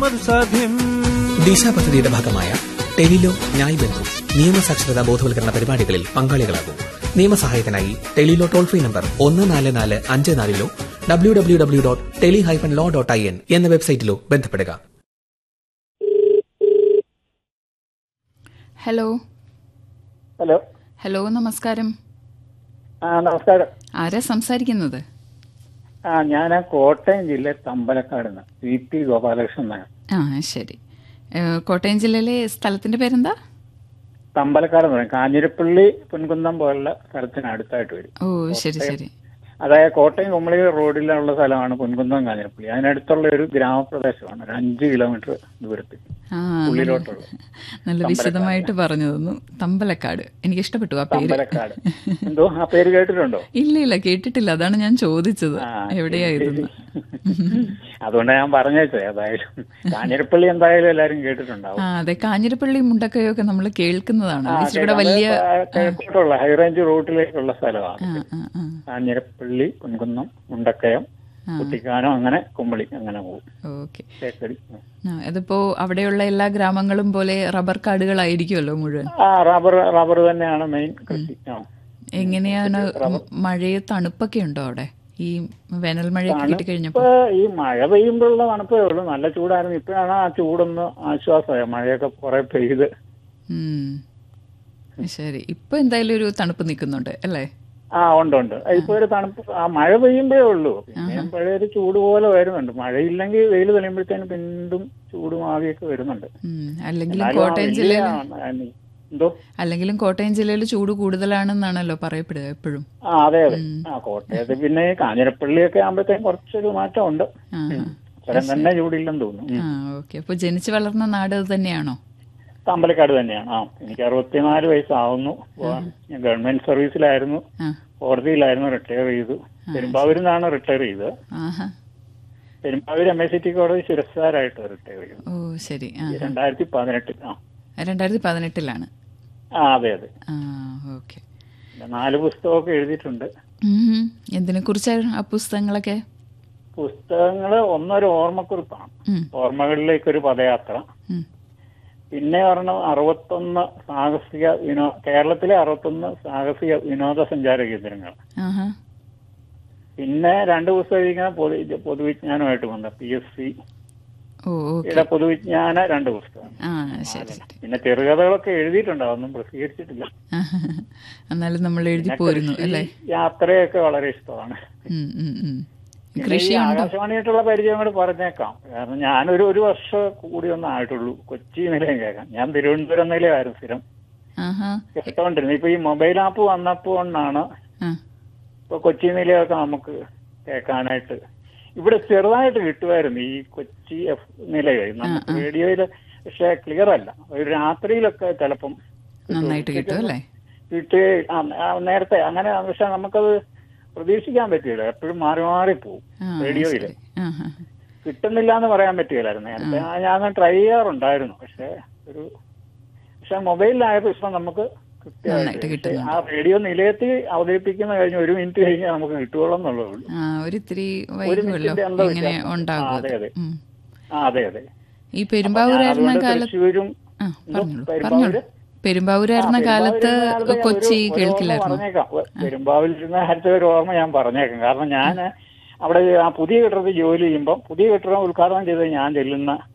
സാധ്യം ദിശ പദ്ധതിയുടെ ഭാഗമായ ടെലിലോ ന്യായ് ബന്ധു നിയമസാക്ഷരതാ ബോധവൽക്കരണ പരിപാടികളിൽ പങ്കാളികളാകും നിയമസഹായത്തിനായി ടെലിലോ ടോൾ ഫ്രീ നമ്പർ ഒന്ന് നാല് നാല് അഞ്ച് നാലിലോ W W W dot tele hyphen law dot I N എന്ന വെബ്സൈറ്റിലോ ബന്ധപ്പെടുക ഹലോ ഹലോ ഹലോ നമസ്കാരം ആ നമസ്കാരം ആരാ സംസാരിക്കുന്നത് ആ ഞാൻ കോട്ടയം ജില്ല തമ്പലക്കാട് നിന്ന് വി പി ഗോപാലകൃഷ്ണൻ നായർ ആ ശരി ഏഹ്, കോട്ടയം ജില്ലയിലെ സ്ഥലത്തിന്റെ പേരെന്താ തമ്പലക്കാട് എന്ന് പറയും കാഞ്ഞിരപ്പള്ളി പൊൻകുന്നം പോലുള്ള സ്ഥലത്തിന് അടുത്തായിട്ട് വരും ഓ ശരി ശരി അതായത് കോട്ടയം കുമളി റോഡിലുള്ള സ്ഥലമാണ് പൊൻകുന്നം കാഞ്ഞിരപ്പള്ളി അതിനടുത്തുള്ള ഒരു ഗ്രാമപ്രദേശമാണ് ഒരു അഞ്ച് കിലോമീറ്റർ ദൂരത്തിൽ ആ ഉള്ളിലോട്ടുള്ള നല്ല വിശദമായിട്ട് പറഞ്ഞു തന്നു തമ്പലക്കാട് എനിക്ക് ഇഷ്ടപ്പെട്ടു ആ പേര് തമ്പലക്കാട് എന്തോ ആ പേര് കേട്ടിട്ടുണ്ടോ ഇല്ല ഇല്ല കേട്ടിട്ടില്ല അതാണ് ഞാൻ ചോദിച്ചത് ആ, എവിടെയായിരുന്നു അതുകൊണ്ടാണ് ഞാൻ പറഞ്ഞേച്ചത് ഏതായാലും കാഞ്ഞിരപ്പള്ളി എന്തായാലും എല്ലാരും കേട്ടിട്ടുണ്ടാവും ആ അതെ കാഞ്ഞിരപ്പള്ളി മുണ്ടക്കയൊക്കെ നമ്മൾ കേൾക്കുന്നതാണ് ആ, ഇച്ചിരി കൂടെ അത് വലിയ കിഴക്കോട്ടുള്ള ഹൈറേഞ്ച് റൂട്ടിലേക്കുള്ള സ്ഥലമാണ് ആ ആ ആ കാഞ്ഞിരപ്പള്ളി കുൻകുന്നം മുണ്ടക്കയം കുട്ടിക്കാനം അങ്ങനെ കുമ്പളി അങ്ങനെ പോകും ഓക്കെ തേക്കടി ആ, അതിപ്പോ അവിടെയുള്ള എല്ലാ ഗ്രാമങ്ങളും പോലെ റബ്ബർ കാടുകളായിരിക്കുമല്ലോ മുഴുവൻ ആ റബ്ബർ റബ്ബർ തന്നെയാണ് മെയിൻ കൃഷി ആ എങ്ങനെയാണ് മഴയെ തണുപ്പൊക്കെ ഉണ്ടോ അവിടെ ഈ വേനൽ മഴയൊക്കെ കിട്ടി കഴിഞ്ഞപ്പോ ഇപ്പൊ ഈ മഴ പെയ്യുമ്പോഴുള്ള തണുപ്പേ ഉള്ളൂ നല്ല ചൂടായിരുന്നു ഇപ്പോഴാണ് ആ ചൂടൊന്ന് ആശ്വാസമായി മഴയൊക്കെ കുറെ പെയ്ത് ഉം. ശരി ഇപ്പൊ എന്തായാലും ഒരു തണുപ്പ് നിൽക്കുന്നുണ്ട് അല്ലേ ആ ഉണ്ട് ഉണ്ട് ഇപ്പൊ ഒരു തണുപ്പ് ആ മഴ പെയ്യുമ്പോഴേ ഉള്ളൂ പിന്നെ പഴയൊരു ചൂട് പോലെ വരുന്നുണ്ട് മഴയില്ലെങ്കിൽ വെയിൽ തെളിയുമ്പോഴത്തേനും വീണ്ടും ചൂടും ആവിയൊക്കെ വരുന്നുണ്ട് ഉം. അല്ലെങ്കിലും എന്നാലും ആ കോട്ടയം വലിയ ജില്ലയിൽ ആ, എന്തോ അല്ലെങ്കിലും കോട്ടയം ജില്ലയിൽ ചൂട് കൂടുതലാണെന്നാണല്ലോ പറയപ്പെടുക എപ്പോഴും ആ അതെ അതെ ആ കോട്ടയത്ത് പിന്നെ കാഞ്ഞിരപ്പള്ളിയൊക്കെ ആകുമ്പോഴത്തേക്കും കുറച്ചൊരു മാറ്റം ഉണ്ട് ആ അത്രയും തന്നെ ചൂടില്ലെന്ന് തോന്നുന്നു ആ ഓക്കെ അപ്പൊ ജനിച്ചു വളർന്ന നാട് അത് തന്നെയാണോ തമ്പലക്കാട് തന്നെയാണ് ആ എനിക്ക് അറുപത്തിനാല് വയസ്സാവുന്നു പോവാൻ. ഞാൻ ഗവൺമെന്റ് സർവീസിലായിരുന്നു ആ കോടതിയിലായിരുന്നു റിട്ടയർ ചെയ്തു പെരുമ്പാവൂരിൽ നിന്നാണ് റിട്ടയർ ചെയ്തത് ആഹാ Perumbavoor M S C T കോടതി ശിരസ്സാരായിട്ട് റിട്ടയർ ചെയ്തു ഓ ശരി ആ രണ്ടായിരത്തി പതിനെട്ടിൽ ആ രണ്ടായിരത്തി പതിനെട്ടിലാണ് ആ അതെ അതെ ആ ഓക്കെ പിന്നെ നാല് പുസ്തകമൊക്കെ എഴുതിയിട്ടുണ്ട് എന്തിനെ കുറിച്ചായിരുന്നു ആ പുസ്തകങ്ങളൊക്കെ പുസ്തകങ്ങള് ഒന്നൊരു ഓർമ്മക്കുറിപ്പാണ് ഉം, ഓർമ്മകളിലേക്കൊരു പദയാത്ര ഉം. പിന്നെ പറഞ്ഞ അറുപത്തൊന്ന് സാഹസിക വിനോ കേരളത്തിലെ അറുപത്തൊന്ന് സാഹസിക വിനോദസഞ്ചാര കേന്ദ്രങ്ങൾ ആഹാ പിന്നെ രണ്ട് പുസ്തകം എഴുതിക്കുന്ന പൊതു പൊതുവിജ്ഞാനമായിട്ട് വന്ന പി എസ് സി ഓ ഓക്കെ യുടെ പൊതുവിജ്ഞാന രണ്ട് പുസ്തകം ആ ശരി ശരി പിന്നെ ചെറുകഥകളൊക്കെ എഴുതിയിട്ടുണ്ട് അതൊന്നും പ്രസിദ്ധീകരിച്ചിട്ടില്ല ആഹാ. എന്നാലും നമ്മൾ എഴുതി പോരുന്നു അല്ലേ യാത്രയൊക്കെ വളരെ ഇഷ്ടമാണ് ഉം, ഉം, ഉം. പിന്നെ ഈ കൃഷിയുണ്ടോ ആകാശവാണിയായിട്ടുള്ള പരിചയം കൂടെ പറഞ്ഞേക്കാം കാരണം ഞാനൊരു ഒരു വർഷം കൂടി ഒന്നും ആയിട്ടുള്ളൂ കൊച്ചി നിലയം കേൾക്കാം ഞാൻ തിരുവനന്തപുരം നിലയമായിരുന്നു സ്ഥിരം ആഹാ കേട്ടോണ്ടിരുന്നത് ഇപ്പൊ ഈ മൊബൈൽ ആപ്പ് വന്നപ്പോ കൊണ്ടാണ് ആ ഇപ്പൊ കൊച്ചി നിലയൊക്കെ നമുക്ക് കേൾക്കാനായിട്ട് ഇവിടെ ചെറുതായിട്ട് കിട്ടുമായിരുന്നു ഈ കൊച്ചി എഫ് നിലയെ നമുക്ക് റേഡിയോയില് പക്ഷെ ക്ലിയർ അല്ല ഒരു രാത്രിയിലൊക്കെ ചിലപ്പം കിട്ടും. നന്നായിട്ട് കിട്ടും അല്ലേ കിട്ടുകയെ ആ, ആ, നേരത്തെ അങ്ങനെ പക്ഷെ നമുക്കത് പ്രതീക്ഷിക്കാൻ പറ്റില്ല എപ്പോഴും മാറി മാറി പോകും ആ റേഡിയോയില് ശരി ആഹാ കിട്ടുന്നില്ല എന്ന് പറയാൻ പറ്റില്ലായിരുന്നു നേരത്തെ ആ, ഞാൻ ട്രൈ ചെയ്യാറുണ്ടായിരുന്നു പക്ഷെ ഒരു പക്ഷെ മൊബൈലിലായപ്പോ ഇപ്പൊ നമുക്ക് നന്നായിട്ട് കൃത്യമായിട്ട് കിട്ടുന്നുണ്ട്. ആ റേഡിയോ നിലയത്തിൽ അവതരിപ്പിക്കുന്ന കഴിഞ്ഞ് ഒരു മിനിറ്റ് കഴിഞ്ഞാൽ നമുക്ക് കിട്ടുകയുള്ളൂ എന്നുള്ളതേ ഉള്ളൂ ആ ഒരിത്തിരി ഒരു വൈകുമല്ലോ മിനിറ്റിന്റെ എന്തോ ഇങ്ങനെ വ്യത്യാസം. ഉണ്ടാകും ആ, അത്. അതെ, അതെ. ഉം. ആ അതെ അതെ ഈ പെരുമ്പാവൂരായിരുന്ന അതുകൊണ്ട് കാലത്ത് തൃശ്ശൂരും ആ എന്തോ, പറഞ്ഞോളൂ പെരുമ്പാവൂര്? പറഞ്ഞോളൂ പെരുമ്പാവൂരായിരുന്ന ആ, കാലത്ത് പെരുമ്പാവൂരിരുന്ന കാലത്ത് ഞാൻ കൊച്ചി ഒരു- ഒരു ഓർമ്മ കേൾക്കില്ലായിരുന്നു പറഞ്ഞേക്കാം പെരുമ്പാവൂരിരുന്ന കാലത്തെ ഒരു ഓർമ്മ ഞാൻ പറഞ്ഞേക്കാം കാരണം ഞാൻ അവിടെ ആ പുതിയ കെട്ടിടത്തിൽ ജോലി ചെയ്യുമ്പോൾ പുതിയ കെട്ടിടം ഉദ്ഘാടനം ചെയ്ത് ഞാൻ ചെല്ലുന്ന